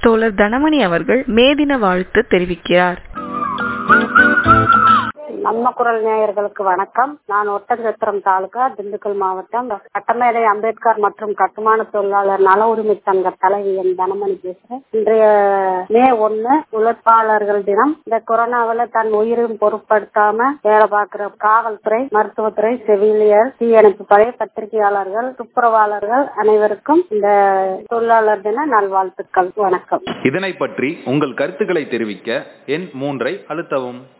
தோழர் தனமணி அவர்கள் மேதின வாழ்த்து தெரிவிக்கிறார் நம்ம குரல் நேயர்களுக்கு வணக்கம் நான் ஒட்டஞ்சத்திரம் தாலுகா திண்டுக்கல் மாவட்டம் சட்டமேதை அம்பேத்கர் மற்றும் கட்டுமான தொழிலாளர் நல உரிமை சங்க தலைவி என் தனமணி பேசுறேன் இன்றைய மே ஒன்னு உழைப்பாளர்கள் தினம் இந்த கொரோனாவில தன் உயிரும் பொருட்படுத்தாம வேலை பார்க்கிற காவல்துறை மருத்துவத்துறை செவிலியர் தீயணைப்பு படை பத்திரிகையாளர்கள் துப்புரவாளர்கள் அனைவருக்கும் இந்த தொழிலாளர் தின நல்வாழ்த்துக்கள் வணக்கம் இதனை பற்றி உங்கள் கருத்துக்களை தெரிவிக்க எண் மூன்றை அழுத்தவும்